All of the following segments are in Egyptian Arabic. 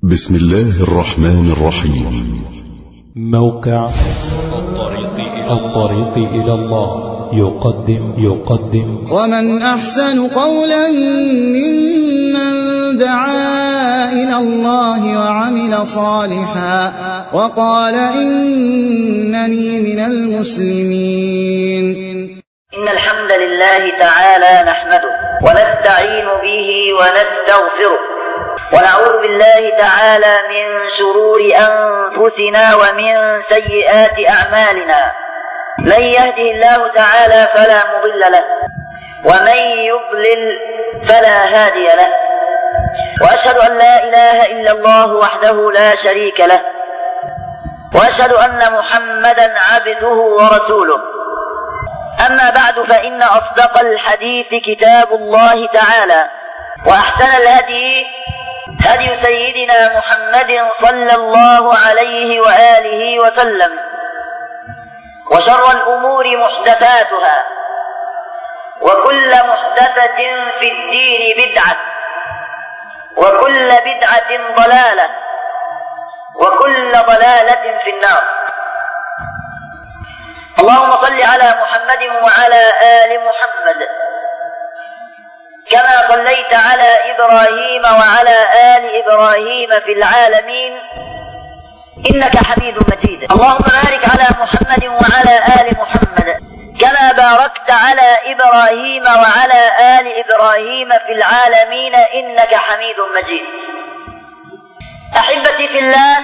بسم الله الرحمن الرحيم موقع الطريق إلى, الطريق إلى الله يقدم يقدم ومن أحسن قولا ممن دعا إلى الله وعمل صالحا وقال إنني من المسلمين إن الحمد لله تعالى نحمده ونستعين به ونستغفره ونعوذ بالله تعالى من شرور أنفسنا ومن سيئات أعمالنا من يهده الله تعالى فلا مضل له ومن يضلل فلا هادي له وأشهد أن لا إله إلا الله وحده لا شريك له وأشهد أن محمدا عبده ورسوله أما بعد فإن أصدق الحديث كتاب الله تعالى وأحسن الهدي هدي سيدنا محمد صلى الله عليه وآله وسلم وشر الأمور محدثاتها وكل محدثة في الدين بدعة وكل بدعة ضلالة وكل ضلالة في النار اللهم صل على محمد وعلى آل محمد كما صليت على إبراهيم وعلى آل إبراهيم في العالمين إنك حميد مجيد اللهم بارك على محمد وعلى آل محمد كما باركت على إبراهيم وعلى آل إبراهيم في العالمين إنك حميد مجيد أحبتي في الله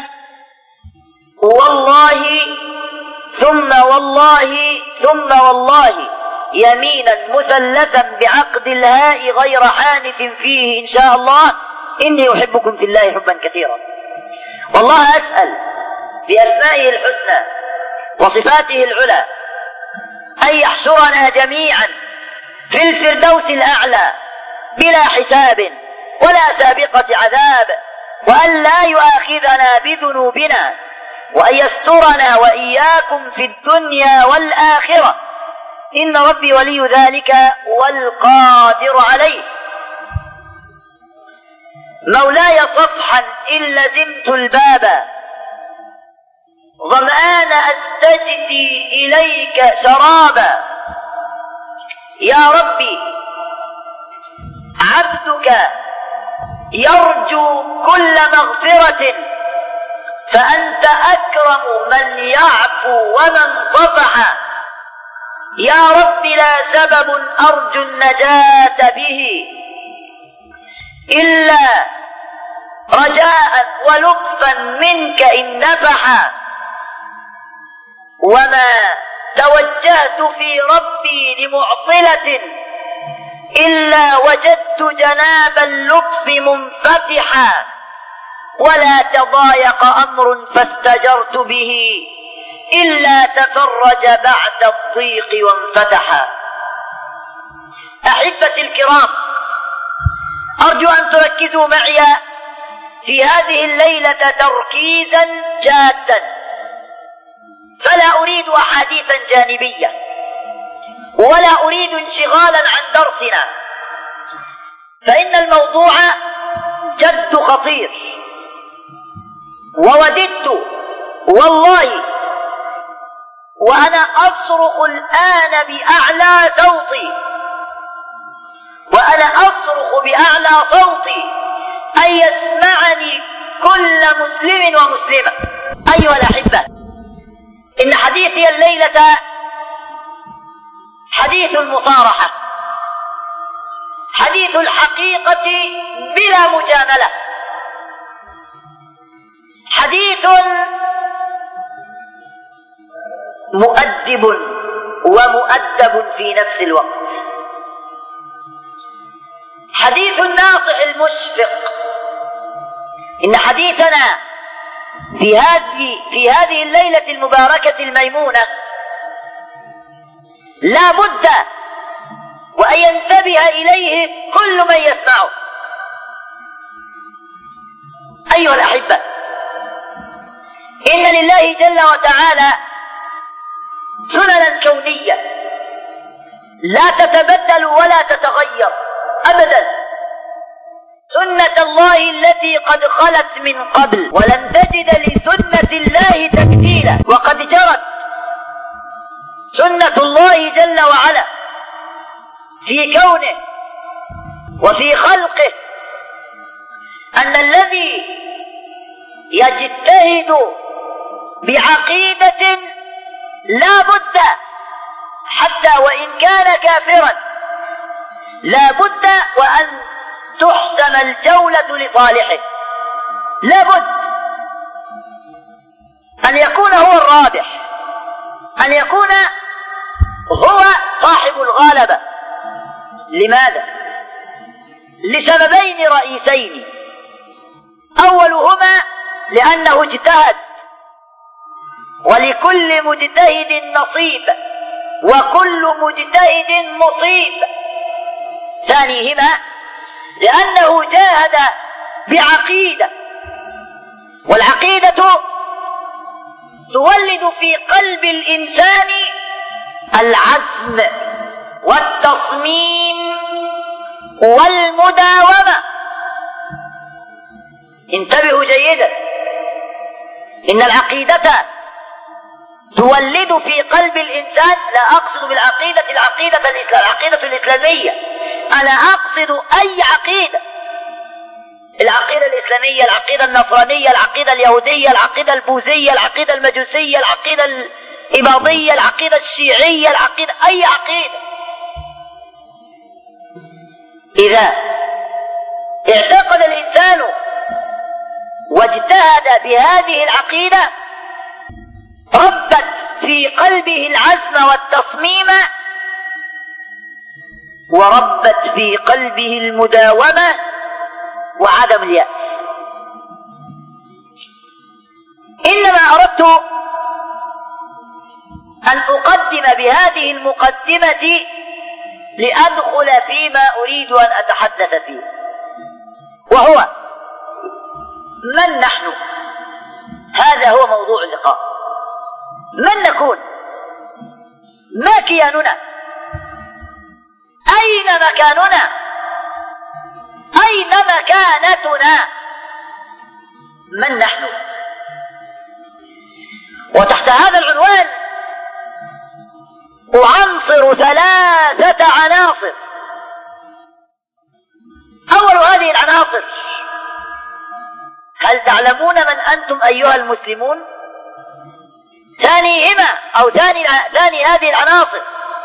والله ثم والله ثم والله يمينا مثلثا بعقد الهاء غير حانف فيه إن شاء الله إني أحبكم في الله حبا كثيرا والله أسأل بأسمائه الحسنى وصفاته العلى أن يحشرنا جميعا في الفردوس الأعلى بلا حساب ولا سابقة عذاب وأن لا يؤاخذنا بذنوبنا وأن يسترنا وإياكم في الدنيا والآخرة إن ربي ولي ذلك والقادر عليه مولاي صفحا إن لزمت الباب ظمآن أستجدي إليك شرابا يا ربي عبدك يرجو كل مغفرة فأنت أكرم من يعفو ومن صفح يا رب لا سبب أرجو النجاة به إلا رجاء ولطفا منك إن نفح وما توجهت في ربي لمعطلة إلا وجدت جناب اللطف منفتحا ولا تضايق أمر فاستجرت به إلا تفرج بعد الضيق وانفتح أحبتي الكرام أرجو أن تركزوا معي في هذه الليلة تركيزا جادا فلا أريد أحاديثا جانبية ولا أريد انشغالا عن درسنا فإن الموضوع جد خطير ووددت والله وأنا أصرخ الآن بأعلى صوتي وأنا أصرخ بأعلى صوتي أن يسمعني كل مسلم ومسلمة أيها الأحبة إن حديثي الليلة حديث المصارحة حديث الحقيقة بلا مجاملة حديث مؤدب ومؤدب في نفس الوقت حديث الناصح المشفق إن حديثنا في هذه في هذه الليلة المباركة الميمونة لا بد وأن ينتبه إليه كل من يسمعه أيها الأحبة إن لله جل وتعالى سننا كونية لا تتبدل ولا تتغير أبدا سنة الله التي قد خلت من قبل ولن تجد لسنة الله تبديلا وقد جرت سنة الله جل وعلا في كونه وفي خلقه أن الذي يجتهد بعقيدة لا بد حتى وإن كان كافرا لا بد وأن تحسم الجولة لصالحه لا بد أن يكون هو الرابح أن يكون هو صاحب الغالبة لماذا؟ لسببين رئيسين أولهما لأنه اجتهد ولكل مجتهد نصيب وكل مجتهد مصيب ثانيهما لأنه جاهد بعقيدة والعقيدة تولد في قلب الإنسان العزم والتصميم والمداومة انتبهوا جيدا إن العقيدة تولد في قلب الإنسان لا أقصد بالعقيدة العقيدة الإسلام العقيدة الإسلامية أنا أقصد أي عقيدة العقيدة الإسلامية العقيدة النصرانية العقيدة اليهودية العقيدة البوذية العقيدة المجوسية العقيدة الإباضية العقيدة الشيعية العقيدة أي عقيدة إذا اعتقد الإنسان واجتهد بهذه العقيدة ربت في قلبه العزم والتصميم وربت في قلبه المداومة وعدم اليأس إنما أردت أن أقدم بهذه المقدمة لأدخل فيما أريد أن أتحدث فيه وهو من نحن هذا هو موضوع اللقاء من نكون ما كياننا أين مكاننا أين مكانتنا من نحن وتحت هذا العنوان أعنصر ثلاثة عناصر أول هذه العناصر هل تعلمون من أنتم أيها المسلمون ثانيهما أو ثاني ثاني هذه العناصر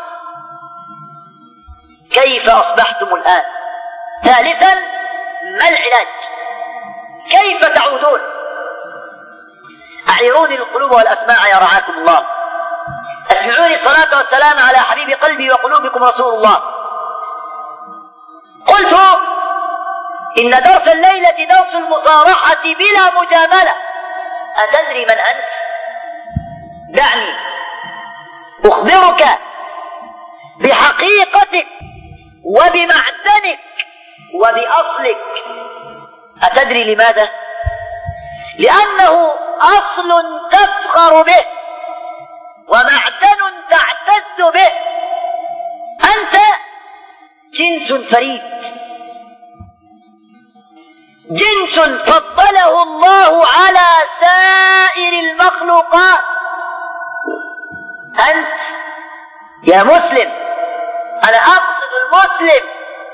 كيف أصبحتم الآن ثالثا ما العلاج كيف تعودون أعيروني القلوب والأسماع يا رعاكم الله اسمعوني الصلاة والسلام على حبيب قلبي وقلوبكم رسول الله قلت إن درس الليلة درس المصارحة بلا مجاملة أتدري من أنت؟ دعني أخبرك بحقيقتك وبمعدنك وبأصلك أتدري لماذا؟ لأنه أصل تفخر به ومعدن تعتز به أنت جنس فريد جنس فضله الله على سائر المخلوقات أنت يا مسلم أنا أقصد المسلم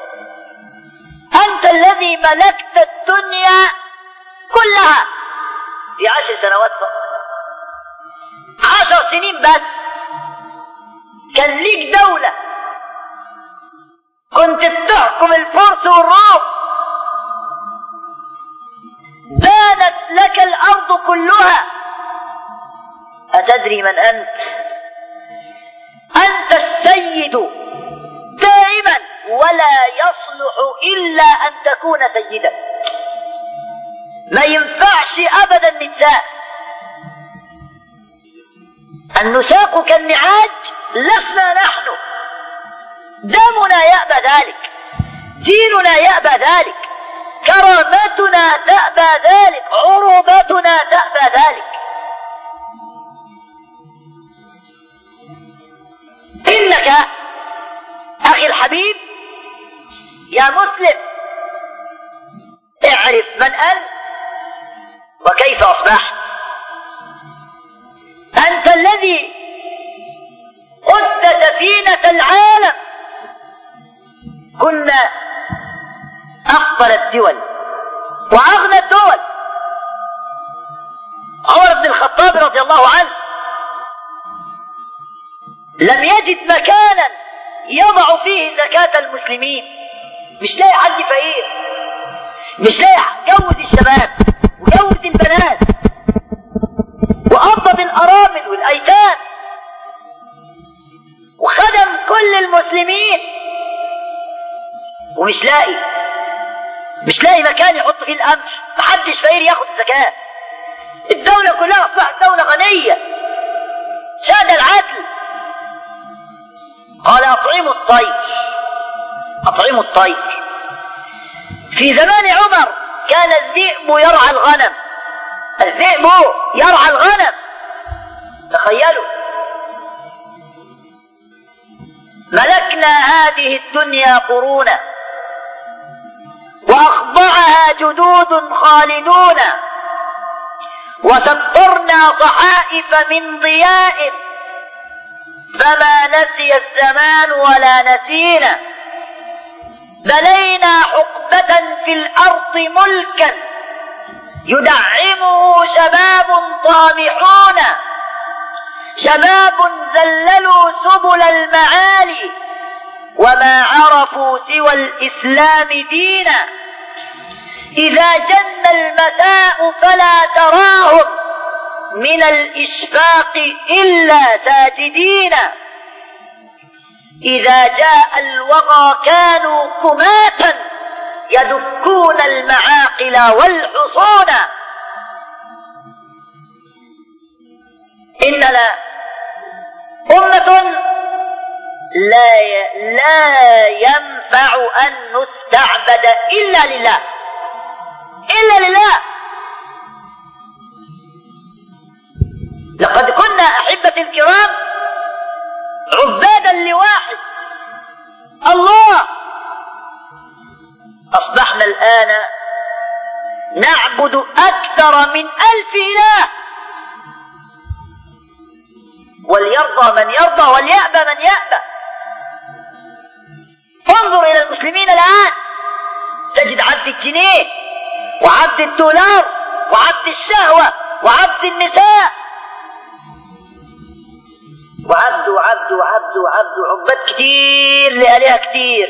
أنت الذي ملكت الدنيا كلها في عشر سنوات فقط عشر سنين بس كان ليك دولة كنت تحكم الفرس والروم بانت لك الأرض كلها أتدري من أنت؟ أنت السيد دائما ولا يصلح إلا أن تكون سيدا ما ينفعش أبدا نساء النساق كالنعاج لسنا نحن دمنا يأبى ذلك ديننا يأبى ذلك كرامتنا تأبى ذلك عروبتنا تأبى ذلك إنك أخي الحبيب يا مسلم من أنت وكيف أصبحت أنت الذي قدت سفينة العالم كنا أفضل الدول وأغنى الدول عمر بن الخطاب رضي الله عنه لم يجد مكانا يضع فيه زكاة المسلمين مش لاقي حد فقير مش لاقي جوز الشباب وجوز البنات وقبض الأرامل والأيتام وخدم كل المسلمين ومش لاقي مش لاقي مكان يحط فيه القمح محدش فقير ياخد الزكاة الدولة كلها أصبحت دولة غنية ساد العدل قال أطعموا الطير أطعموا الطير في زمان عمر كان الذئب يرعى الغنم الذئب يرعى الغنم تخيلوا ملكنا هذه الدنيا قرونا وأخضعها جدود خالدون وسطرنا صحائف من ضياء فما نسي الزمان ولا نسينا بنينا حقبة في الأرض ملكا يدعمه شباب طامحون شباب زللوا سبل المعالي وما عرفوا سوى الإسلام دينا إذا جن المساء فلا تراهم من الإشفاق إلا ساجدين إذا جاء الوغى كانوا كماتا يدكون المعاقل والحصون إننا أمة لا ي... لا ينفع أن نستعبد إلا لله إلا لله لقد كنا أحبة الكرام عبادا لواحد الله أصبحنا الآن نعبد أكثر من ألف إله وليرضى من يرضى وليأبى من يأبى انظر إلى المسلمين الآن تجد عبد الجنيه وعبد الدولار وعبد الشهوة وعبد النساء وعبد وعبد وعبد وعبد عباد كتير لآلهة كتير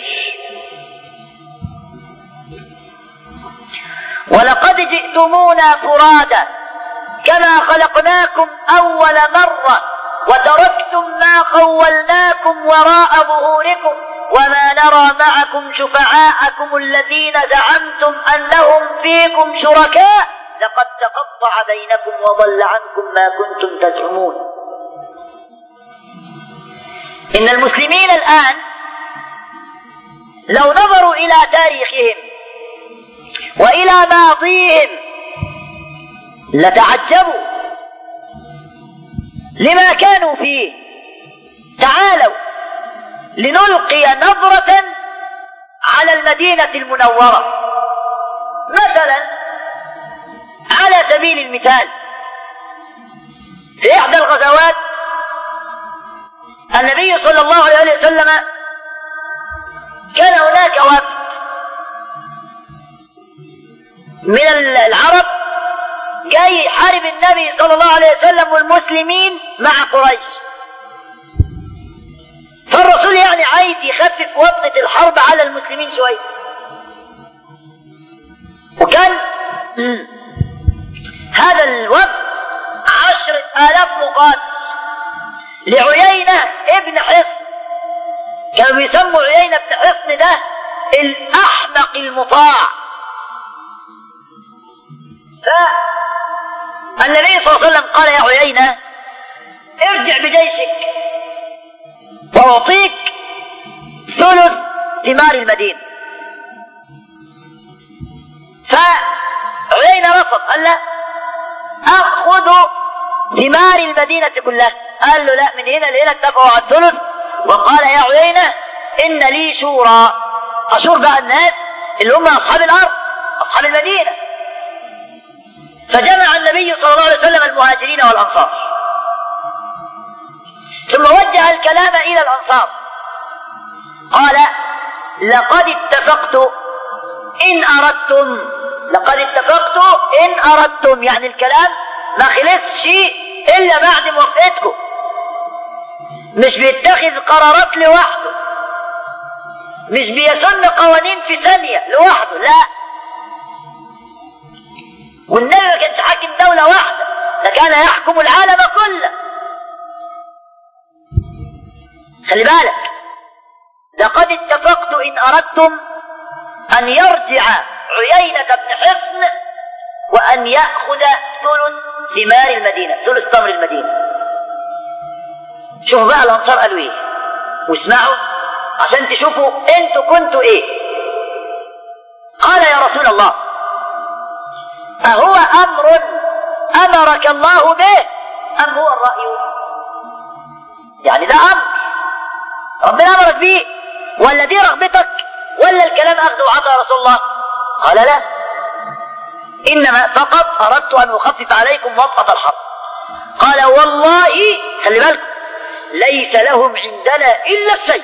ولقد جئتمونا فرادا كما خلقناكم أول مرة وتركتم ما خولناكم وراء ظهوركم وما نرى معكم شفعاءكم الذين زعمتم أنهم فيكم شركاء لقد تقطع بينكم وضل عنكم ما كنتم تزعمون إن المسلمين الآن لو نظروا إلى تاريخهم وإلى ماضيهم لتعجبوا لما كانوا فيه تعالوا لنلقي نظرة على المدينة المنورة مثلا على سبيل المثال في إحدى الغزوات النبي صلى الله عليه وسلم كان هناك وفد من العرب جاي يحارب النبي صلى الله عليه وسلم والمسلمين مع قريش فالرسول يعني عايز يخفف وطأة الحرب على المسلمين شوية وكان هذا الوفد عشرة آلاف مقاتل لعيينة ابن حصن كانوا بيسموا عيينة ابن حصن ده الأحمق المطاع فالنبي صلى الله عليه وسلم قال يا عيينة ارجع بجيشك وأعطيك ثلث ثمار المدينة فعيينة رفض قال لا أخذ ثمار المدينة كلها قال له لا من هنا لهنا اتفقوا على الثلث وقال يا عيينة إن لي شورى أشور بقى الناس اللي هم أصحاب الأرض أصحاب المدينة فجمع النبي صلى الله عليه وسلم المهاجرين والأنصار ثم وجه الكلام إلى الأنصار قال لقد اتفقت إن أردتم لقد اتفقت إن أردتم يعني الكلام ما خلصش إلا بعد موافقتكم مش بيتخذ قرارات لوحده مش بيسن قوانين في ثانية لوحده لا والنبي ما كانش حاكم دولة واحدة ده كان يحكم العالم كله خلي بالك لقد اتفقت إن أردتم أن يرجع عيينة بن حصن وأن يأخذ ثلث ثمار المدينة ثلث تمر المدينة شوفوا بقى الأنصار قالوا إيه واسمعوا عشان تشوفوا أنتوا كنتوا إيه قال يا رسول الله أهو أمر أمرك الله به أم هو الرأي يعني ده أمر ربنا أمرك به ولا دي رغبتك ولا الكلام أخذ وعطى رسول الله قال لا إنما فقط أردت أن أخفف عليكم وطأة الحرب قال والله خلي بالكم ليس لهم عندنا إلا السيف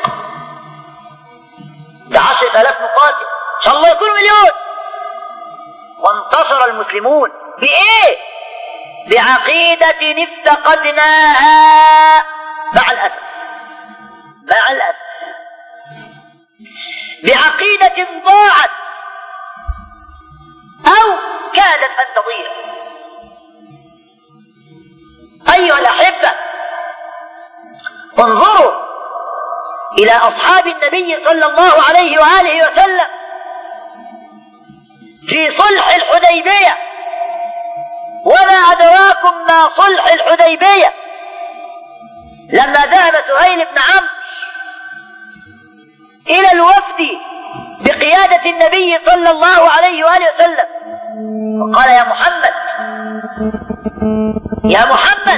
ده عشرة آلاف مقاتل إن شاء الله يكون مليون وانتصر المسلمون بإيه؟ بعقيدة افتقدناها مع الأسف مع الأسف بعقيدة ضاعت أو كادت أن تضيع أيها الأحبة انظروا إلى أصحاب النبي صلى الله عليه وآله وسلم في صلح الحديبية وما أدراكم ما صلح الحديبية لما ذهب سهيل بن عمرو إلى الوفد بقيادة النبي صلى الله عليه وآله وسلم وقال يا محمد يا محمد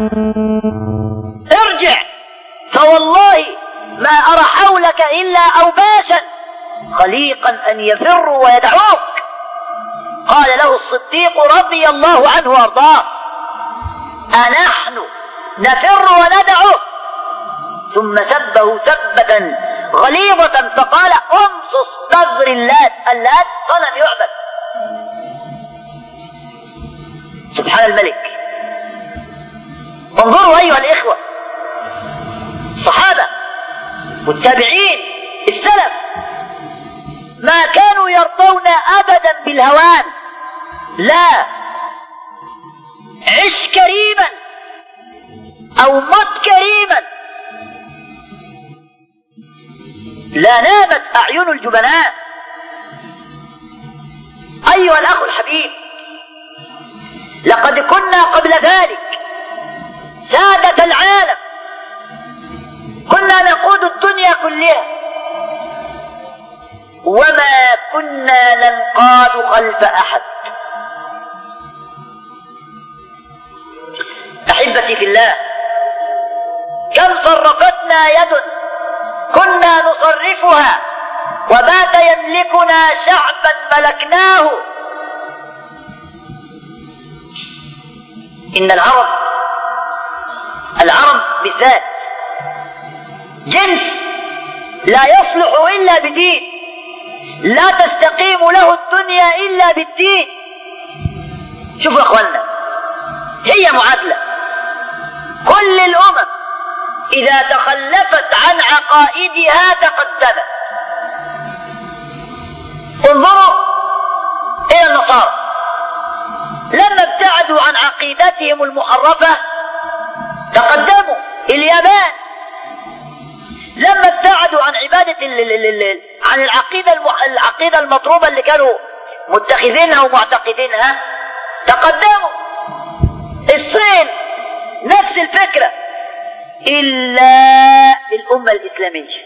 ارجع فوالله ما أرى حولك إلا أوباشا خليقا أن يفروا ويدعوك قال له الصديق رضي الله عنه وارضاه أنحن نفر وندعو ثم سبه سبة غليظة فقال امصص صدر اللات اللات صنم يعبد سبحان الملك انظروا أيها الإخوة الصحابة والتابعين السلف ما كانوا يرضون أبدا بالهوان لا عش كريما أو مت كريما لا نامت أعين الجبناء أيها الأخ الحبيب لقد كنا قبل ذلك سادة العالم كنا نقود الدنيا كلها وما كنا ننقاد خلف أحد أحبتي في الله كم صرفتنا يد كنا نصرفها وبات يملكنا شعبا ملكناه إن العرب العرب بالذات جنس لا يصلح إلا بدين لا تستقيم له الدنيا إلا بالدين شوفوا يا أخوانا هي معادلة كل الأمم إذا تخلفت عن عقائدها تقدمت انظروا إلى النصارى لما ابتعدوا عن عقيدتهم المحرفة تقدموا اليابان لما ابتعدوا عن عبادة ال ال ال عن العقيدة المح... العقيدة المطلوبة اللي كانوا متخذينها ومعتقدينها تقدموا الصين نفس الفكرة إلا الأمة الإسلامية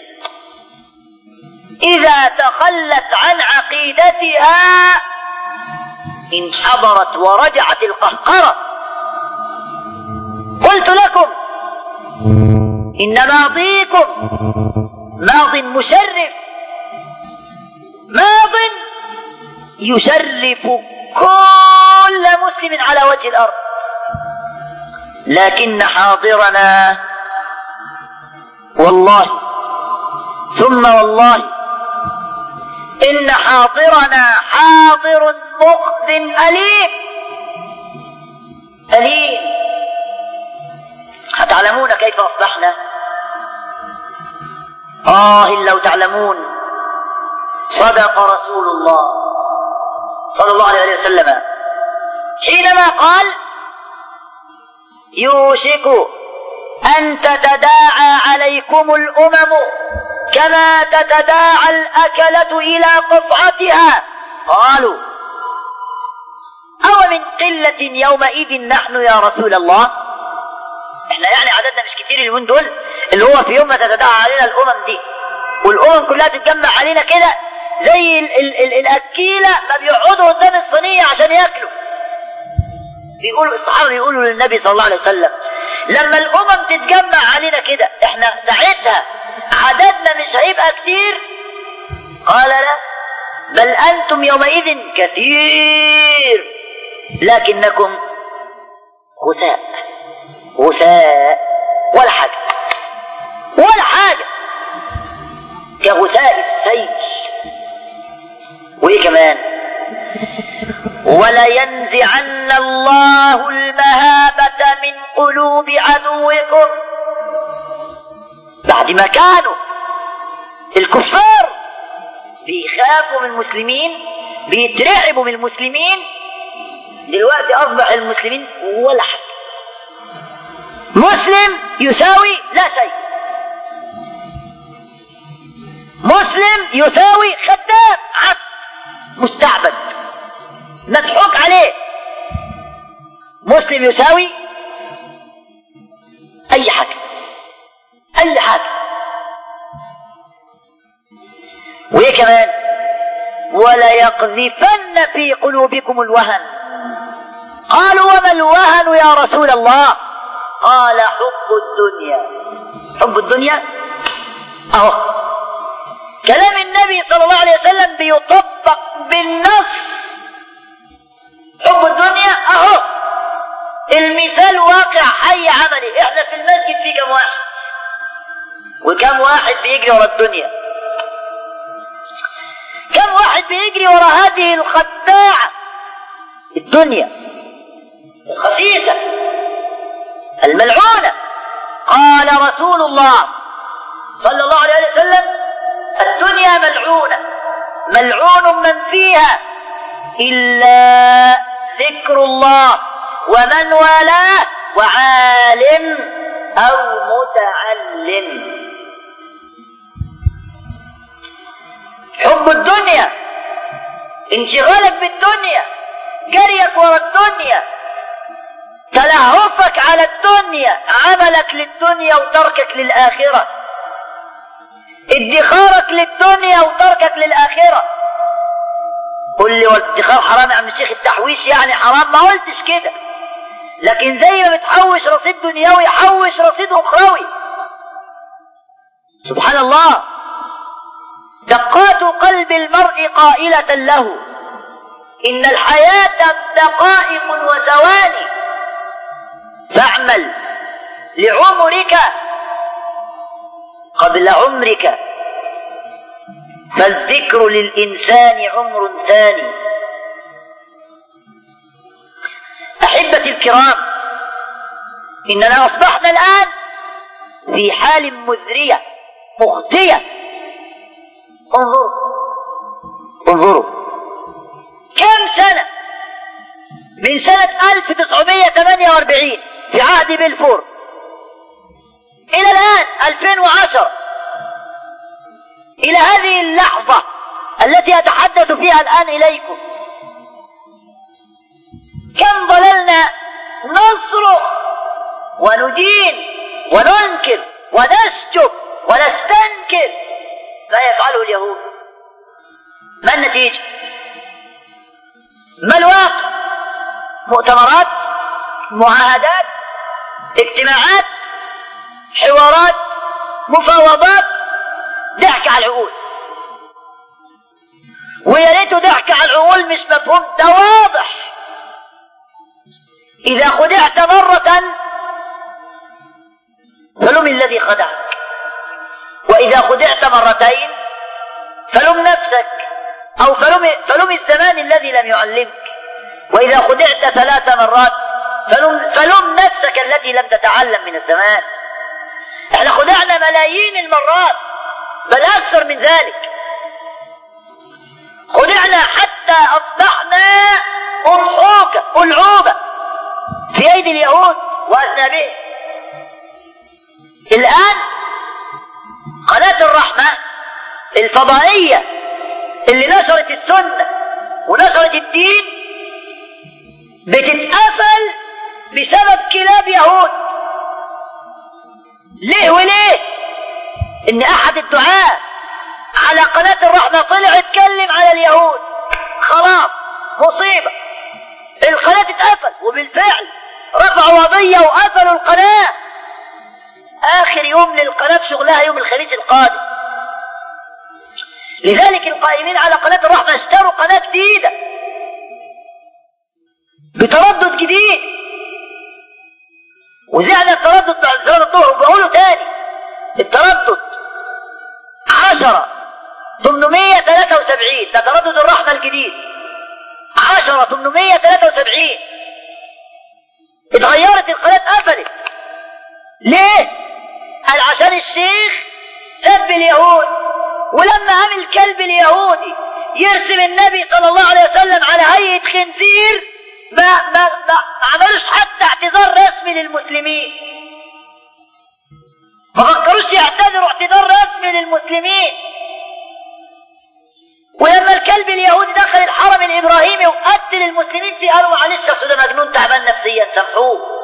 إذا تخلت عن عقيدتها انحضرت ورجعت القهقرة قلت لكم إن ماضيكم ماض مشرف ماض يشرف كل مسلم على وجه الأرض لكن حاضرنا والله ثم والله إن حاضرنا حاضر مخز أليم أليم هتعلمون كيف أصبحنا آه لو تعلمون صدق رسول الله صلى الله عليه وسلم حينما قال يوشك أن تتداعى عليكم الأمم كما تتداعى الأكلة إلى قطعتها قالوا أو من قلة يومئذ نحن يا رسول الله احنا يعني عددنا مش كتير اليومين دول اللي هو في يوم ما تتداعى علينا الأمم دي والأمم كلها تتجمع علينا كده زي ال ال ال الأكيلة ما بيقعدوا قدام الصينية عشان ياكلوا بيقولوا الصحابة بيقولوا للنبي صلى الله عليه وسلم لما الأمم تتجمع علينا كده احنا ساعتها عددنا مش هيبقى كتير قال لا بل أنتم يومئذ كثير لكنكم غثاء غثاء ولا حاجة ولا حاجة كغثاء السيل وايه كمان ولينزعن الله المهابة من قلوب عدوكم بعد ما كانوا الكفار بيخافوا من المسلمين بيترعبوا من المسلمين دلوقتي اصبح المسلمين ولا حاجه مسلم يساوي لا شيء مسلم يساوي خدام عبد مستعبد مضحوك عليه مسلم يساوي اي حاجه اي حاجه وايه كمان ولا يقذفن في قلوبكم الوهن قالوا وما الوهن يا رسول الله قال حب الدنيا حب الدنيا اهو كلام النبي صلى الله عليه وسلم بيطبق بالنص حب الدنيا اهو المثال واقع حي عملي احنا في المسجد في كم واحد وكم واحد بيجري ورا الدنيا كم واحد بيجري ورا هذه الخداعة الدنيا الخسيسة الملعونة قال رسول الله صلى الله عليه وسلم الدنيا ملعونة ملعون من فيها إلا ذكر الله ومن والاه وعالم أو متعلم حب الدنيا انشغالك بالدنيا جريك ورا الدنيا تلهفك على الدنيا عملك للدنيا وتركك للآخرة ادخارك للدنيا وتركك للآخرة قل لي والادخار حرام يا عم الشيخ التحويش يعني حرام ما قلتش كده لكن زي ما بتحوش رصيد دنيوي حوش رصيد أخروي سبحان الله دقات قلب المرء قائلة له إن الحياة دقائق وثواني فاعمل لعمرك قبل عمرك فالذكر للإنسان عمر ثاني أحبتي الكرام إننا أصبحنا الآن في حال مزرية مخزية انظروا انظروا كم سنة من سنة 1948 في عهد بلفور إلى الآن 2010 إلى هذه اللحظة التي أتحدث فيها الآن إليكم كم ظللنا نصرخ وندين وننكر ونسجب ونستنكر ما يفعله اليهود ما النتيجة ما الواقع مؤتمرات معاهدات اجتماعات حوارات مفاوضات ضحك على العقول ويا ريته ضحك على العقول مش مفهوم ده واضح إذا خدعت مرة فلم الذي خدعك وإذا خدعت مرتين فلم نفسك أو فلم, فلم الزمان الذي لم يعلمك وإذا خدعت ثلاث مرات فلم, فلم نفسك التي لم تتعلم من الزمان احنا خدعنا ملايين المرات بل أكثر من ذلك خدعنا حتى أصبحنا أضحوكة ألعوبة في أيدي اليهود وأذنابهم الآن قناة الرحمة الفضائية اللي نشرت السنة ونشرت الدين بتتقفل بسبب كلاب يهود ليه وليه ان احد الدعاة على قناة الرحمة طلع اتكلم على اليهود خلاص مصيبة القناة اتقفل وبالفعل رفعوا قضية وقفلوا القناة آخر يوم للقناة شغلها يوم الخميس القادم لذلك القائمين على قناة الرحمة اشتروا قناة جديدة بتردد جديد وزعنا التردد بعد صلاة الظهر وبقوله تاني التردد عشرة 873 ده تردد الرحمة الجديد عشرة 873 اتغيرت القناة قفلت ليه؟ قال عشان الشيخ سب اليهود ولما قام الكلب اليهودي يرسم النبي صلى الله عليه وسلم على هيئة خنزير ما ما ما ما عملوش حتى اعتذار رسمي للمسلمين ما فكروش يعتذروا اعتذار رسمي للمسلمين ولما الكلب اليهودي دخل الحرم الابراهيمي وقتل المسلمين فيه قالوا معلش اصل ده مجنون تعبان نفسيا سامحوه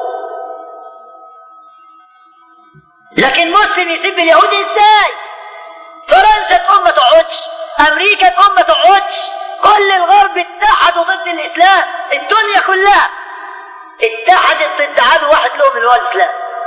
لكن مسلم يسب اليهود ازاي فرنسا تقوم ما تقعدش امريكا تقوم ما تقعدش كل الغرب اتحدوا ضد الاسلام الدنيا كلها اتحدت ضد عدو واحد لهم اللي هو الاسلام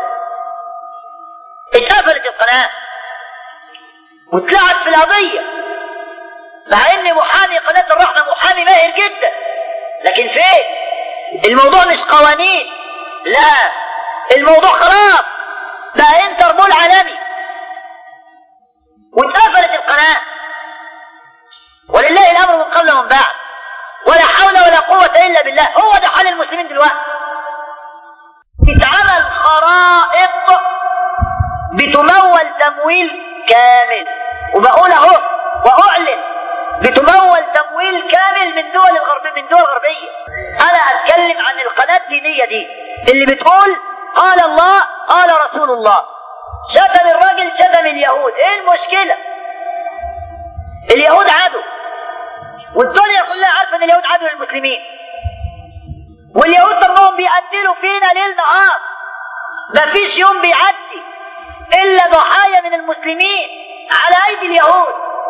اتقفلت القناه واتلعب في القضيه مع ان محامي قناه الرحمه محامي ماهر جدا لكن فين الموضوع مش قوانين لا الموضوع خلاص بقى انتربول عالمي واتقفلت القناة ولله الأمر من قبل ومن بعد ولا حول ولا قوة إلا بالله هو ده حال المسلمين دلوقتي اتعمل خرائط بتمول تمويل كامل وبقول اهو واعلن بتمول تمويل كامل من دول الغرب من دول غربيه انا اتكلم عن القناه الدينيه دي اللي بتقول قال الله قال رسول الله شتم الراجل شتم اليهود ايه المشكلة اليهود عدو والدنيا كلها عارفة ان اليهود عدو للمسلمين واليهود ضمهم بيقتلوا فينا ليل نهار مفيش يوم بيعدي الا ضحايا من المسلمين على ايدي اليهود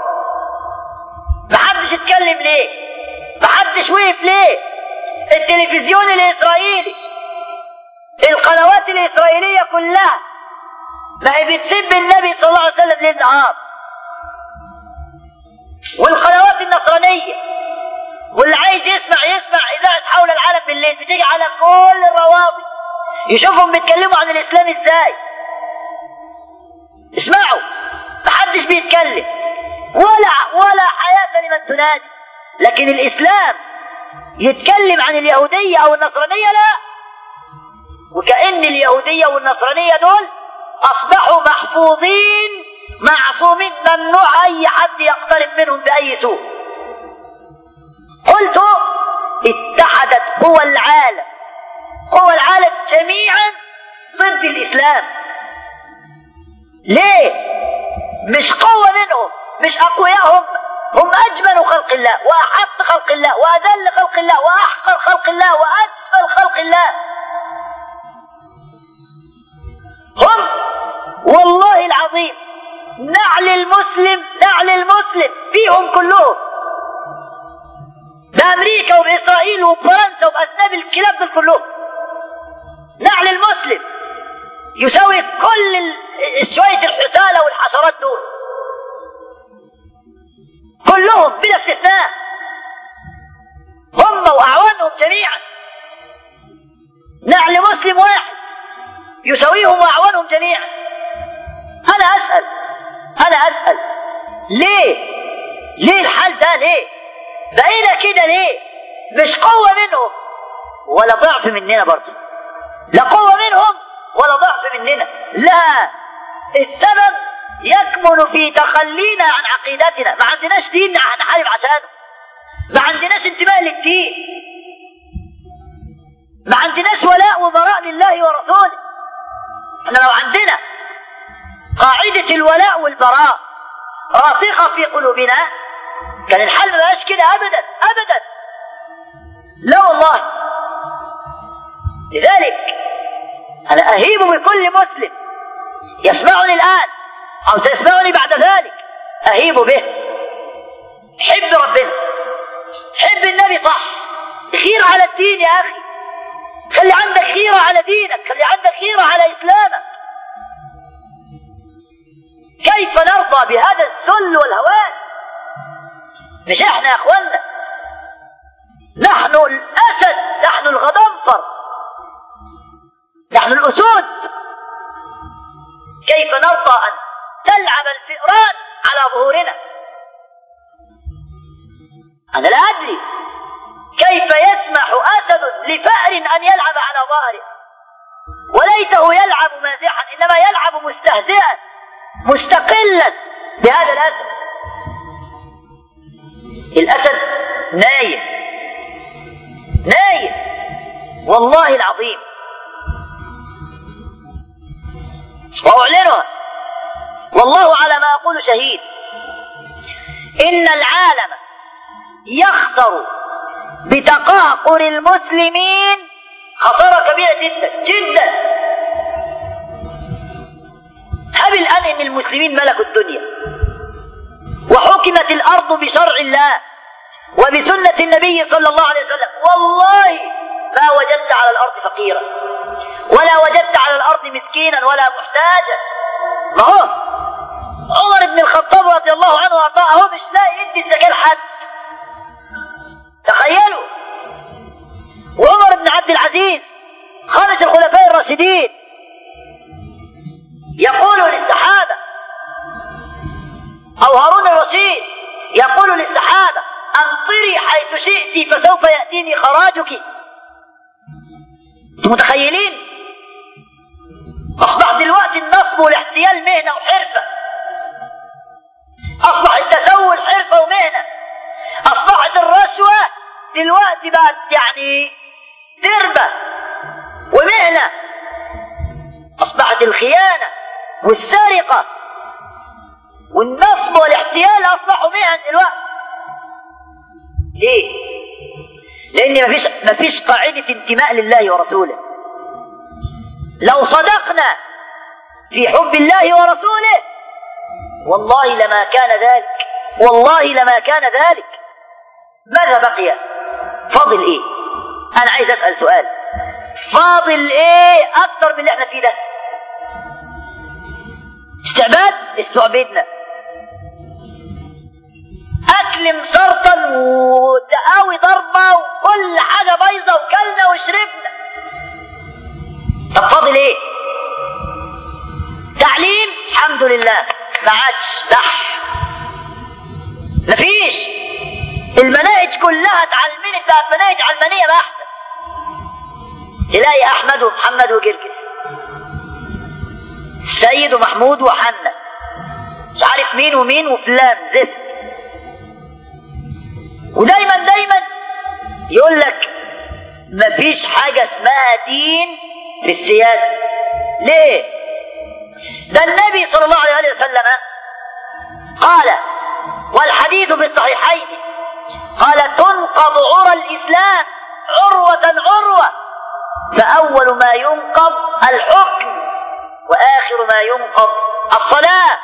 محدش اتكلم ليه محدش وقف ليه التلفزيون الاسرائيلي القنوات الإسرائيلية كلها ما هي بتسب النبي صلى الله عليه وسلم ليل نهار والقنوات النصرانية واللي عايز يسمع يسمع إذاعة حول العالم بالليل بتيجي على كل الروابط يشوفهم بيتكلموا عن الإسلام إزاي اسمعوا محدش بيتكلم ولا ولا حياة لمن تنادي لكن الإسلام يتكلم عن اليهودية أو النصرانية لا وكأن اليهودية والنصرانية دول أصبحوا محفوظين معصومين ممنوع أي حد يقترب منهم بأي سوء قلت اتحدت قوى العالم قوى العالم جميعا ضد الإسلام ليه؟ مش قوة منهم مش أقوياء هم هم أجمل خلق الله وأحق خلق الله وأذل خلق الله وأحقر خلق الله وأسفل خلق الله هم والله العظيم نعل المسلم نعل المسلم فيهم كلهم بأمريكا وبإسرائيل وبفرنسا وبأسباب الكلاب دول كلهم نعل المسلم يساوي كل ال- شوية الحسالة والحشرات دول كلهم بلا استثناء هم وأعوانهم جميعا نعل مسلم واحد يساويهم وأعوانهم جميعا أنا أسأل أنا أسأل ليه ليه الحال ده ليه بقينا كده ليه مش قوة منهم ولا ضعف مننا برضه لا قوة منهم ولا ضعف مننا لا السبب يكمن في تخلينا عن عقيدتنا ما عندناش دين نحارب عشانه ما عندناش انتماء للدين ما عندناش ولاء وبراء لله ورسوله احنا لو عندنا قاعدة الولاء والبراء راسخة في قلوبنا كان الحال ما بقاش كده ابدا ابدا لا والله لذلك انا اهيب بكل مسلم يسمعني الان او سيسمعني بعد ذلك اهيب به حب ربنا حب النبي صح غير على الدين يا اخي خلي عندك غيرة على دينك خلي عندك غيرة على اسلامك كيف نرضى بهذا الذل والهوان مش احنا يا اخوانا نحن الاسد نحن الغضنفر نحن الاسود كيف نرضى ان تلعب الفئران على ظهورنا انا لا ادري كيف يسمح اسد لفأر ان يلعب على ظهره وليته يلعب مازحا انما يلعب مستهزئا مستقلا بهذا الاسد الاسد نايم نايم والله العظيم واعلنها والله على ما اقول شهيد ان العالم يخسر بتقهقر المسلمين خسارة كبيرة جدا جدا هل الآن إن المسلمين ملكوا الدنيا وحكمت الأرض بشرع الله وبسنة النبي صلى الله عليه وسلم والله ما وجدت على الأرض فقيرا ولا وجدت على الأرض مسكينا ولا محتاجا ما هو عمر بن الخطاب رضي الله عنه وارضاه هو مش لاقي يدي الزكاة لحد تخيلوا وعمر بن عبد العزيز خامس الخلفاء الراشدين يقول للسحابة أو هارون الرشيد يقول للسحابة أمطري حيث شئت فسوف يأتيني خراجك أنتم متخيلين؟ أصبح دلوقتي النصب والاحتيال مهنة وحرفة أصبح التسول حرفة ومهنة أصبحت الرشوة دلوقتي بقت يعني تربة ومهنة أصبحت الخيانة والسرقة والنصب والاحتيال أصبحوا مهن دلوقتي ليه؟ لأن مفيش مفيش قاعدة انتماء لله ورسوله لو صدقنا في حب الله ورسوله والله لما كان ذلك والله لما كان ذلك ماذا بقي فاضل ايه انا عايز اسال سؤال فاضل ايه اكتر من اللي احنا فيه ده استعباد استعبدنا اكل مسرطن ودقاوي ضربه وكل حاجه بايظه وكلنا وشربنا طب فاضل ايه تعليم الحمد لله ما عادش بح مفيش المناهج كلها اتعلمت بقت مناهج علمانيه بحته تلاقي احمد ومحمد وجرجس سيد ومحمود وحنا مش عارف مين ومين وفلان زفت ودايما دايما يقول لك مفيش حاجه اسمها دين في السياسه ليه ده النبي صلى الله عليه وسلم قال والحديث في الصحيحين قال تنقض عرى الإسلام عروة عروة فأول ما ينقض الحكم وآخر ما ينقض الصلاة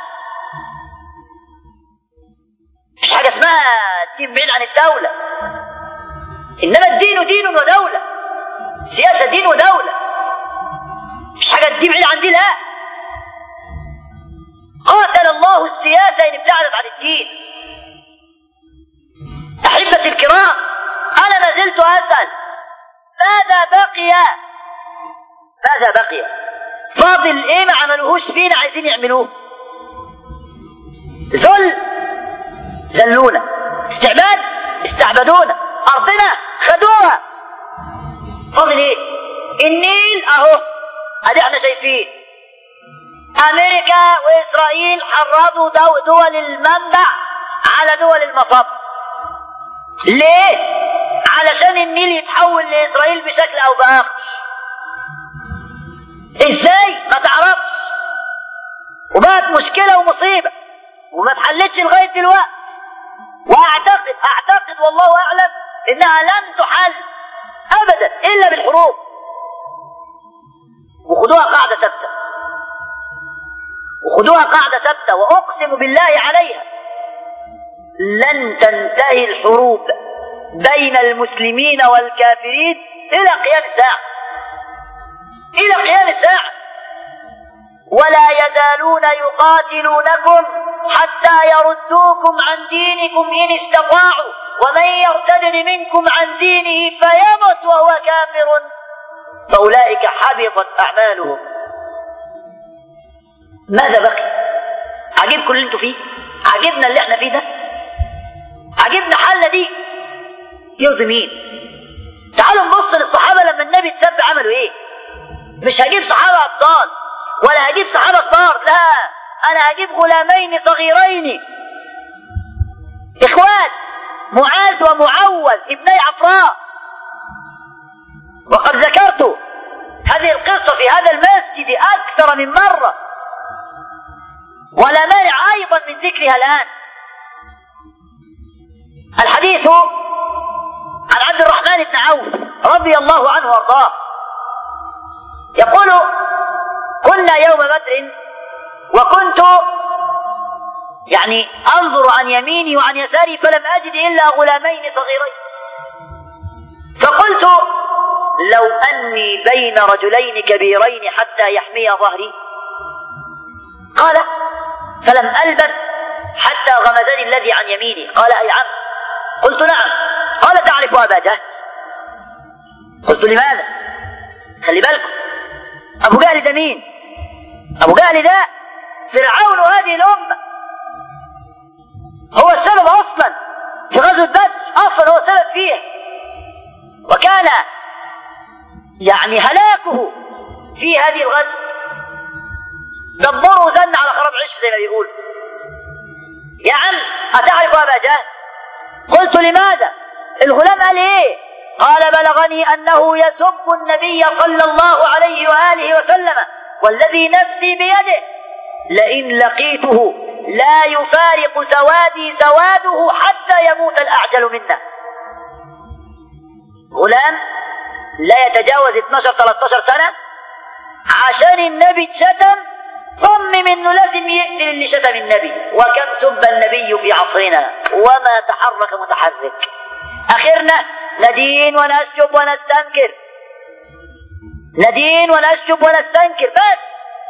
مش حاجة اسمها الدين بعيد عن الدولة إنما الدين دين ودولة سياسة دين ودولة مش حاجة الدين بعيد عن دي لا قاتل الله السياسة إن ابتعدت عن الدين أحبتي الكرام أنا ما زلت أسأل ماذا بقي ماذا بقي فاضل ايه ما عملوهوش فينا عايزين يعملوه ذل ذلونا استعباد استعبدونا ارضنا خدوها فاضل ايه النيل اهو ادي احنا شايفين امريكا واسرائيل حرضوا دو- دول المنبع على دول المصب ليه علشان النيل يتحول لاسرائيل بشكل او باخر ازاي ما تعرفش وبقت مشكله ومصيبه وما اتحلتش لغايه دلوقتي واعتقد اعتقد والله اعلم انها لن تحل ابدا الا بالحروب وخدوها قاعده ثابته وخدوها قاعده ثابته واقسم بالله عليها لن تنتهي الحروب بين المسلمين والكافرين الى قيام الساعه الى قيام الساعه ولا يزالون يقاتلونكم حتى يردوكم عن دينكم ان استطاعوا ومن يرتد منكم عن دينه فيمت وهو كافر فاولئك حبطت اعمالهم ماذا بقي عجبكم اللي انتوا فيه عجبنا اللي احنا فيه ده عجبنا حالنا دي يرضي مين تعالوا نبص للصحابه لما النبي اتسب عملوا ايه مش هجيب صحابه ابطال ولا هجيب صحابه كبار لا انا هجيب غلامين صغيرين اخوات معاذ ومعوذ ابني عفراء وقد ذكرت هذه القصة في هذا المسجد أكثر من مرة ولا مانع أيضا من ذكرها الآن الحديث عن عبد الرحمن بن عوف رضي الله عنه وارضاه يقول كنا يوم بدر وكنت يعني انظر عن يميني وعن يساري فلم اجد الا غلامين صغيرين فقلت لو اني بين رجلين كبيرين حتى يحمي ظهري قال فلم البث حتى غمزني الذي عن يميني قال اي عم قلت نعم قال تعرف ابا جهل قلت لماذا خلي بالكم ابو جهل ده مين ابو جهل ده فرعون هذه الامه هو السبب اصلا في غزوه بدر اصلا هو السبب فيها وكان يعني هلاكه في هذه الغزوه دبره زن على خراب عش زي ما بيقول يا عم اتعرف ابا جهل قلت لماذا الغلام قال ايه قال بلغني انه يسب النبي صلى الله عليه واله وسلم والذي نفسي بيده لئن لقيته لا يفارق سوادي سواده حتى يموت الاعجل منا غلام لا يتجاوز 12 13 سنه عشان النبي اتشتم صمم انه لازم يقتل اللي شتم النبي وكم سب النبي في عصرنا وما تحرك متحرك اخرنا ندين ونسجب ونستنكر ندين ونسجب ونستنكر بس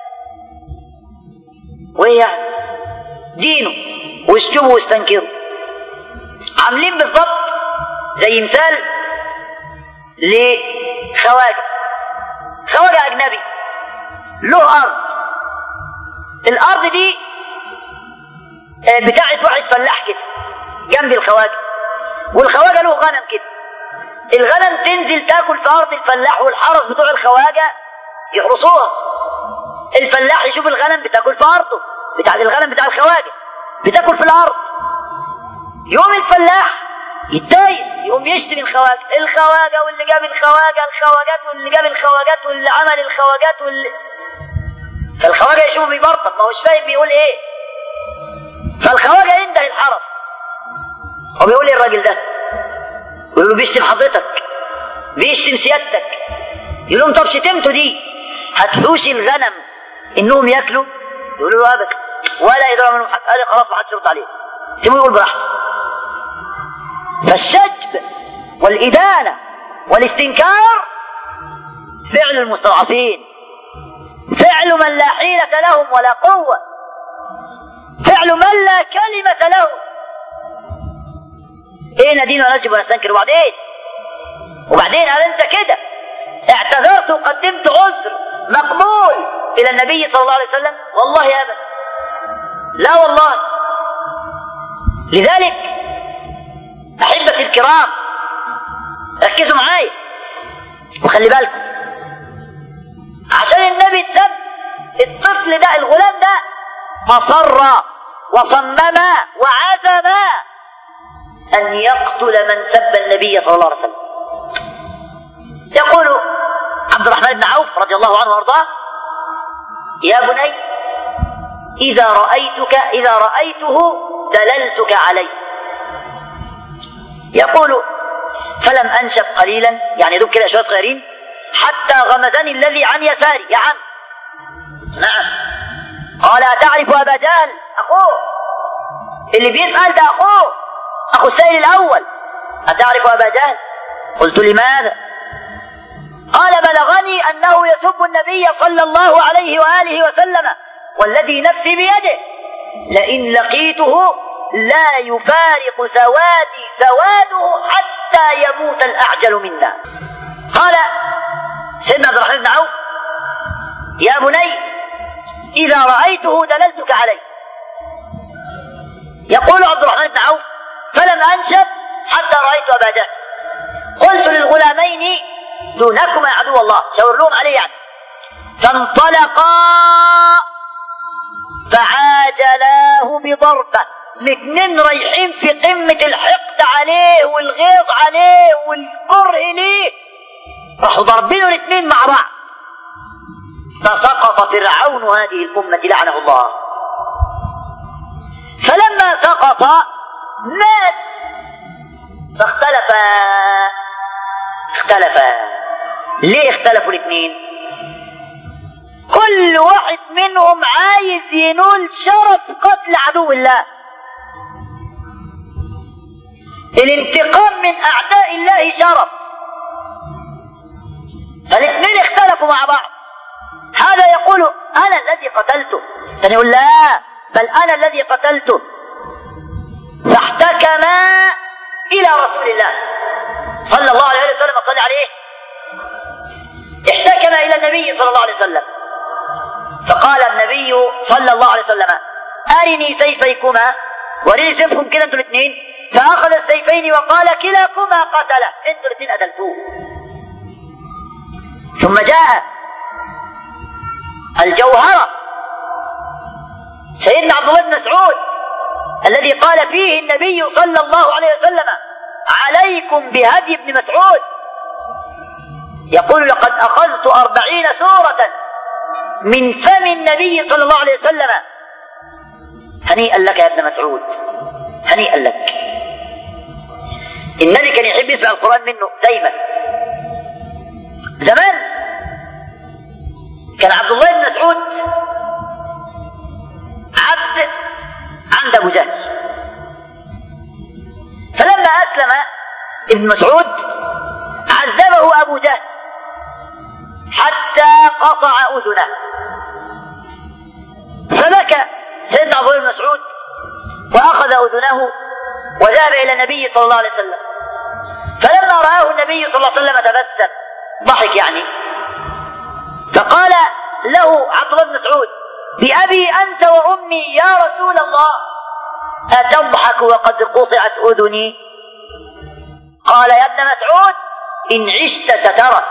وهي دينه واسجبوا واستنكروا عاملين بالضبط زي مثال لخواجه خواجه اجنبي له ارض الارض دي آه، بتاعت واحد فلاح كده جنب الخواجه والخواجه له غنم كده الغنم تنزل تاكل في ارض الفلاح والحرس بتوع الخواجه يحرسوها الفلاح يشوف الغنم بتاكل في ارضه بتاع الغنم بتاع الخواجه بتاكل في الارض يوم الفلاح يتضايق يقوم يشتم الخواجه الخواجه واللي جاب الخواجه الخواجات واللي جاب الخواجات واللي عمل الخواجات واللي فالخواجه يشوفه بيبرطب ما هوش فاهم بيقول ايه فالخواجه ينده الحرس هو بيقول ايه الراجل ده يقول له بيشتم حضرتك بيشتم سيادتك يقول لهم طب شتمته دي هتحوش الغنم انهم ياكلوا يقولوا له ابدا ولا يدرى منهم حد قال خلاص ما حدش يرد عليه سيبوه يقول براحته فالشجب والإدانة والاستنكار فعل المستضعفين فعل من لا حيلة لهم ولا قوة فعل من لا كلمة له ايه ندين ونجب ونستنكر وبعدين وبعدين هل انت كده اعتذرت وقدمت عذر مقبول إلى النبي صلى الله عليه وسلم والله أبدا لا والله لذلك أحبتي الكرام ركزوا معايا وخلي بالكم عشان النبي سب الطفل ده الغلام ده أصر وصمم وعزم أن يقتل من سب النبي صلى الله عليه وسلم يقول عبد الرحمن بن عوف رضي الله عنه وارضاه يا بني إذا رأيتك إذا رأيته دللتك عليه يقول فلم أنشب قليلا يعني دوب كده شوية صغيرين حتى غمزني الذي عن يساري يا عم نعم قال أتعرف أبا جهل أخوه اللي بيسأل ده أخوه أخو السائل الأول أتعرف أبا جهل قلت لماذا قال بلغني أنه يسب النبي صلى الله عليه وآله وسلم والذي نفسي بيده لئن لقيته لا يفارق سوادي سواده حتى يموت الأعجل منا قال سيدنا عبد الرحمن بن عوف يا بني إذا رأيته دللتك عليه يقول عبد الرحمن بن عوف فلم أنشب حتى رأيت أبا جهل قلت للغلامين دونكما يا عدو الله شاور لهم عليه يعني فانطلقا فعاجلاه بضربة الاثنين رايحين في قمة الحقد عليه والغيظ عليه والكره ليه راحوا ضاربينه الاثنين مع بعض فسقط فرعون هذه الأمة لعنه الله فلما سقط مات فاختلف اختلف ليه اختلفوا الاثنين كل واحد منهم عايز ينول شرف قتل عدو الله الانتقام من اعداء الله شرف فالاثنين اختلفوا مع بعض هذا يقول انا الذي قتلته ثاني يقول لا بل انا الذي قتلته فاحتكما الى رسول الله صلى الله عليه وسلم صلى عليه احتكم الى النبي صلى الله عليه وسلم فقال النبي صلى الله عليه وسلم ارني سيفيكما وريني سيفكم كده انتوا الاثنين فاخذ السيفين وقال كلاكما قتله انتوا الاثنين قتلتوه ثم جاء الجوهرة سيدنا عبد الله بن مسعود الذي قال فيه النبي صلى الله عليه وسلم عليكم بهدي ابن مسعود يقول لقد أخذت أربعين سورة من فم النبي صلى الله عليه وسلم هنيئا لك يا ابن مسعود هنيئا لك النبي كان يحب يسمع القرآن منه دايما زمان كان عبد الله بن مسعود عبد عند ابو جهل فلما اسلم ابن مسعود عذبه ابو جهل حتى قطع اذنه فبكى سيدنا عبد الله بن مسعود واخذ اذنه وذهب الى النبي صلى الله عليه وسلم فلما راه النبي صلى الله عليه وسلم تبسم ضحك يعني فقال له عبد الله بن مسعود بأبي أنت وأمي يا رسول الله أتضحك وقد قطعت أذني قال يا ابن مسعود إن عشت سترى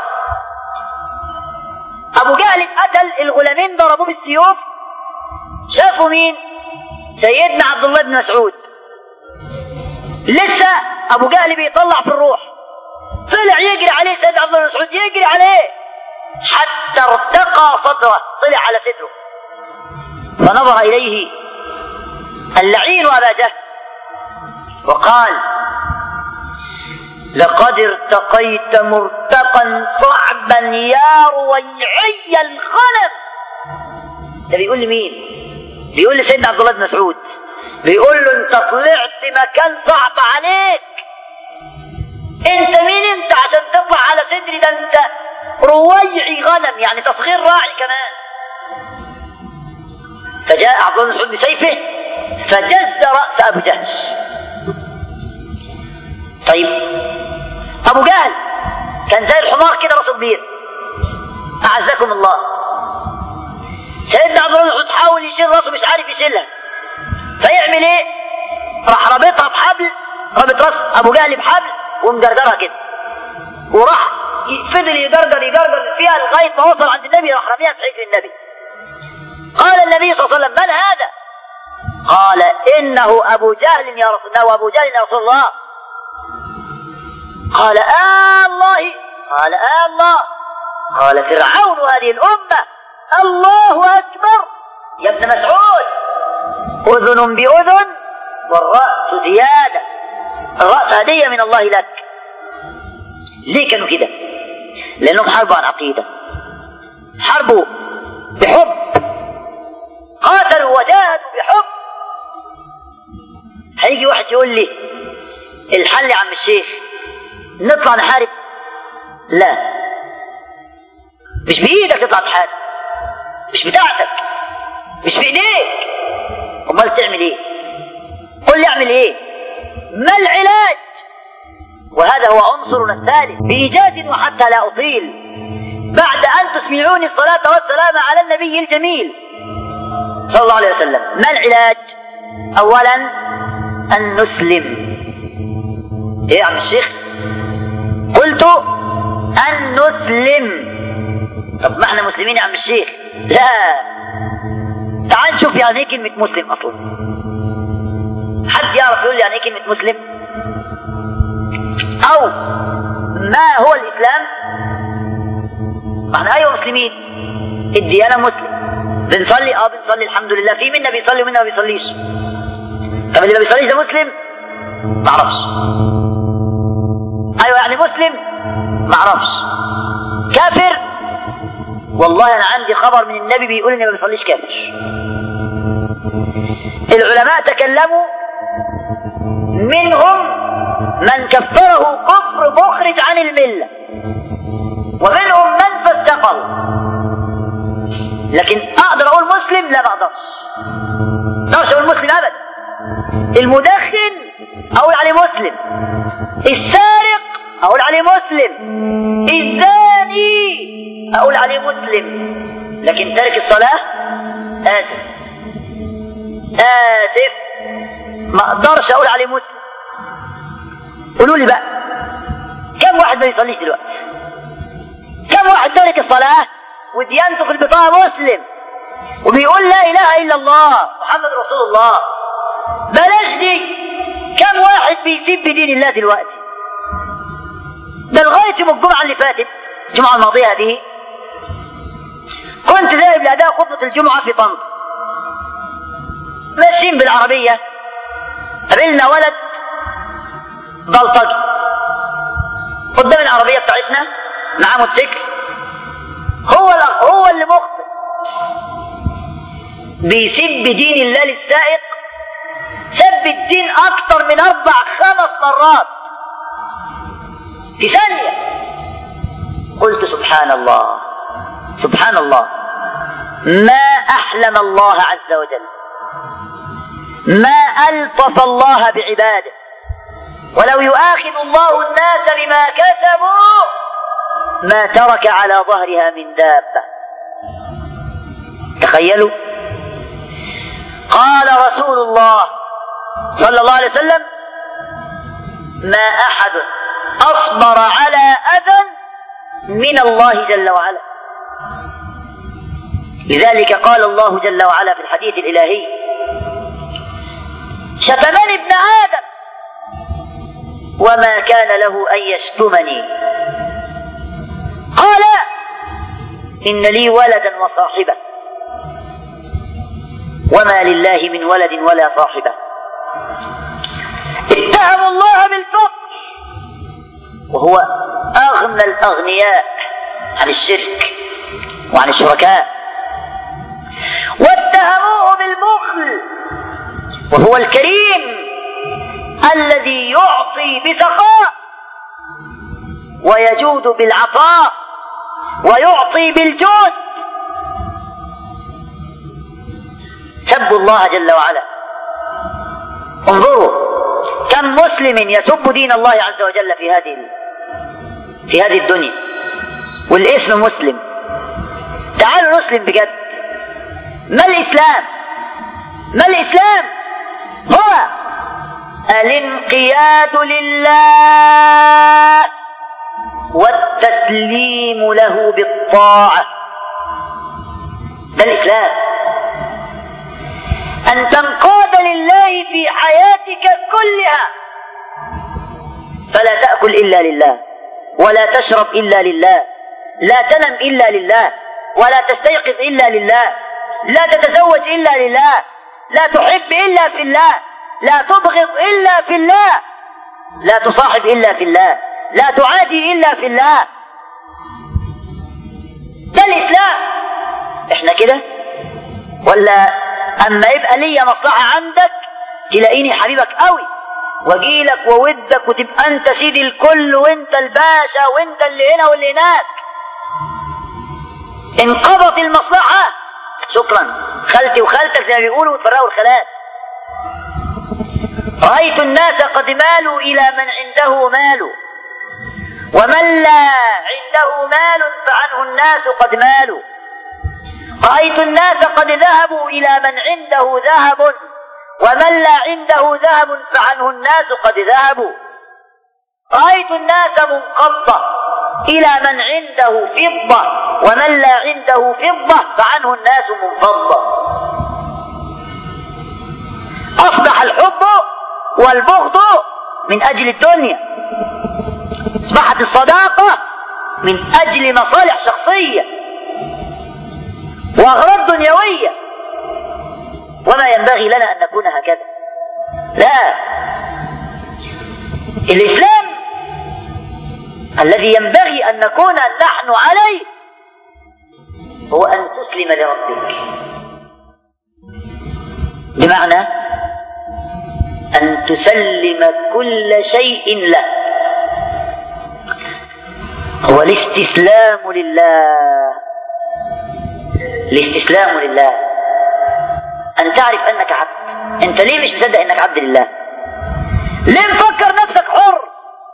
أبو جهل قتل الغلامين ضربوه بالسيوف شافوا مين؟ سيدنا عبد الله بن مسعود لسه أبو جهل بيطلع في الروح طلع يجري عليه سيدنا عبد الله بن مسعود يجري عليه حتى ارتقى صدره طلع على صدره فنظر إليه اللعين أبا جهل وقال لقد ارتقيت مرتقا صعبا يا رويعي الغنم ده بيقول لمين بيقول لسيدنا عبد الله بن مسعود بيقول له انت طلعت مكان صعب عليك انت مين انت عشان تطلع على صدري ده انت رويعي غنم يعني تصغير راعي كمان فجاء عبد الله بن مسعود بسيفه فجز راس ابو جهل طيب ابو جهل كان زي الحمار كده راسه كبير أعزكم الله سيدنا عبد الله بن حاول يشيل راسه مش عارف يشيلها فيعمل ايه؟ راح رابطها بحبل رابط راس ابو جهل بحبل ومدردرها كده وراح فضل يجرجر يجرجر فيها لغايه ما وصل عند النبي راح رميها في حجر النبي قال النبي صلى الله عليه وسلم من هذا؟ قال انه ابو جهل يا رسول الله ابو جهل يا رسول الله قال آه الله قال آه الله قال فرعون هذه الأمة الله أكبر يا ابن مسعود أذن بأذن والرأس زيادة الرأس هدية من الله لك ليه كانوا كده لأنهم حربوا عن عقيدة حربوا بحب قاتلوا وجاهدوا بحب هيجي واحد يقول لي الحل يا عم الشيخ نطلع نحارب لا مش بإيدك تطلع تحارب مش بتاعتك مش بإيديك أمال تعمل إيه؟ قل لي أعمل إيه؟ ما العلاج؟ وهذا هو عنصرنا الثالث بإيجاز وحتى لا أطيل بعد أن تسمعوني الصلاة والسلام على النبي الجميل صلى الله عليه وسلم ما العلاج؟ أولا أن نسلم إيه يا عم الشيخ؟ قلت أن نسلم طب ما احنا مسلمين يا عم الشيخ لا تعال نشوف يعني ايه كلمة مسلم أصلا حد يعرف يقول لي يعني ايه كلمة مسلم أو ما هو الإسلام ما احنا أيوة مسلمين الديانة مسلم بنصلي اه بنصلي الحمد لله في منا بيصلي ومنا ما بيصليش طب اللي ما بيصليش ده مسلم ما اعرفش ايوه يعني مسلم ما اعرفش كافر والله انا عندي خبر من النبي بيقول اني ما بيصليش كافر العلماء تكلموا منهم من كفره كفر مخرج عن المله ومنهم من فسقه لكن اقدر اقول مسلم لا ما اقدرش ما اقدرش اقول مسلم ابدا المدخن اقول عليه مسلم السارق اقول عليه مسلم الزاني اقول عليه مسلم لكن تارك الصلاه اسف اسف ما اقدرش اقول عليه مسلم قولوا لي بقى كم واحد ما يصليش دلوقتي كم واحد تارك الصلاه وديانته في البطاقه مسلم وبيقول لا اله الا الله محمد رسول الله بلاش دي كم واحد بيسيب بدين الله دلوقتي ده لغايه يوم الجمعه اللي فاتت الجمعه الماضيه هذه كنت ذاهب لاداء خطبه الجمعه في طنطا ماشيين بالعربيه قابلنا ولد بلطجي قدام العربيه بتاعتنا معاه موتوسيكل هو هو اللي مخطئ بيسب دين الله للسائق سب الدين اكتر من اربع خمس مرات في ثانية قلت سبحان الله سبحان الله ما احلم الله عز وجل ما الطف الله بعباده ولو يؤاخذ الله الناس بما كسبوا ما ترك على ظهرها من دابه تخيلوا قال رسول الله صلى الله عليه وسلم ما احد اصبر على اذى من الله جل وعلا لذلك قال الله جل وعلا في الحديث الالهي شتمني ابن ادم وما كان له ان يشتمني قال ان لي ولدا وصاحبه وما لله من ولد ولا صاحبه اتهموا الله بالفقر وهو اغنى الاغنياء عن الشرك وعن الشركاء واتهموه بالبخل وهو الكريم الذي يعطي بسخاء ويجود بالعطاء ويعطي بالجود سبوا الله جل وعلا انظروا كم مسلم يسب دين الله عز وجل في هذه في هذه الدنيا والاسم مسلم تعالوا نسلم بجد ما الإسلام ما الإسلام هو الانقياد لله والتسليم له بالطاعة ده الإسلام أن تنقاد لله في حياتك كلها فلا تأكل إلا لله ولا تشرب إلا لله لا تنم إلا لله ولا تستيقظ إلا لله لا تتزوج إلا لله لا تحب إلا في الله لا تبغض إلا في الله لا تصاحب إلا في الله لا تعادي إلا في الله ده الإسلام إحنا كده ولا أما يبقى ليا مصلحة عندك تلاقيني حبيبك قوي واجيلك وودك وتبقى انت سيدي الكل وانت الباشا وانت اللي هنا واللي هناك انقضت المصلحة شكرا خالتي وخالتك زي ما بيقولوا وتفرقوا الخالات رأيت الناس قد مالوا إلى من عنده مال ومن لا عنده مال فعنه الناس قد مالوا رأيت الناس قد ذهبوا إلى من عنده ذهب ومن لا عنده ذهب فعنه الناس قد ذهبوا رأيت الناس منقضة إلى من عنده فضة ومن لا عنده فضة فعنه الناس منفضة أصبح الحب والبغض من أجل الدنيا أصبحت الصداقة من أجل مصالح شخصية وأغراض دنيوية وما ينبغي لنا أن نكون هكذا لا الإسلام الذي ينبغي أن نكون نحن عليه هو أن تسلم لربك بمعنى أن تسلم كل شيء له هو الاستسلام لله الاستسلام لله أن تعرف أنك عبد أنت ليه مش مصدق أنك عبد لله ليه مفكر نفسك حر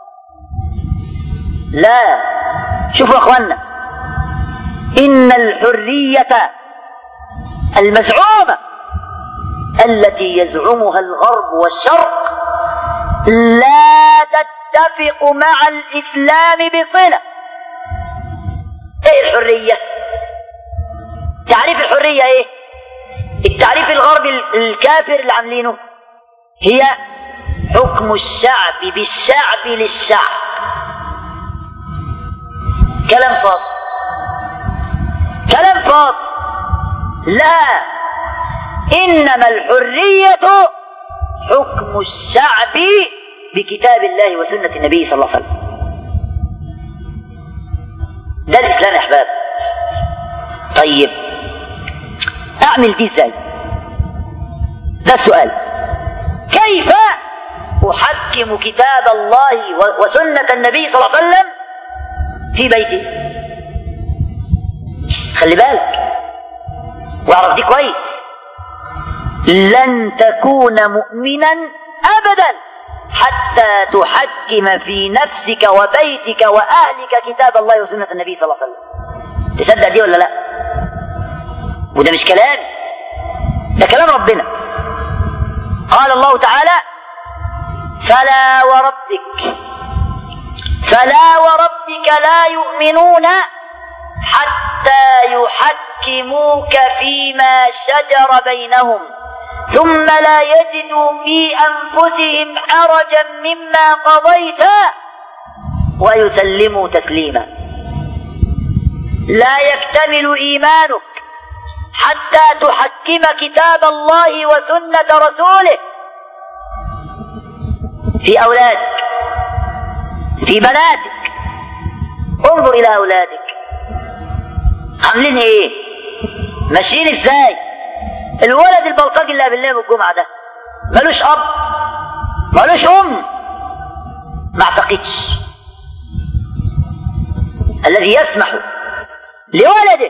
لا شوفوا يا اخوانا ان الحريه المزعومه التي يزعمها الغرب والشرق لا تتفق مع الاسلام بصله ايه الحريه تعريف الحريه ايه التعريف الغربي الكافر اللي عاملينه هي حكم الشعب بالشعب للشعب كلام فاضي كلام فاضي لا انما الحريه حكم الشعب بكتاب الله وسنه النبي صلى الله عليه وسلم ده الاسلام يا احباب طيب اعمل دي ازاي ده السؤال كيف احكم كتاب الله وسنه النبي صلى الله عليه وسلم في بيتي خلي بالك واعرف دي كويس لن تكون مؤمنا ابدا حتى تحكم في نفسك وبيتك واهلك كتاب الله وسنه النبي صلى الله عليه وسلم تصدق دي ولا لا وده مش كلام ده كلام ربنا قال الله تعالى فلا وربك فلا وربك لا يؤمنون حتى يحكموك فيما شجر بينهم ثم لا يجدوا في انفسهم حرجا مما قضيت ويسلموا تسليما لا يكتمل ايمانك حتى تحكم كتاب الله وسنه رسوله في اولادك في بناتك انظر الى اولادك عاملين ايه ماشيين ازاي الولد البلطجي اللي قابلناه يوم الجمعه ده ملوش اب ملوش ام ما اعتقدش الذي يسمح لولده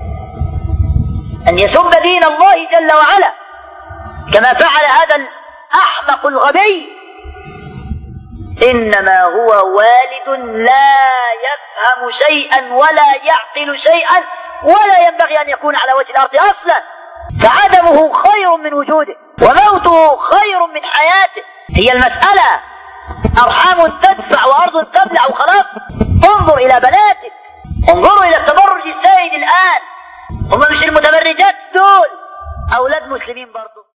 ان يسب دين الله جل وعلا كما فعل هذا الاحمق الغبي انما هو والد لا يفهم شيئا ولا يعقل شيئا ولا ينبغي أن يكون على وجه الأرض أصلا فعدمه خير من وجوده وموته خير من حياته هي المسألة أرحام تدفع وأرض تبلع وخلاص انظر إلى بناتك انظروا إلى التبرج السائد الآن هم مش المتبرجات دول أولاد مسلمين برضو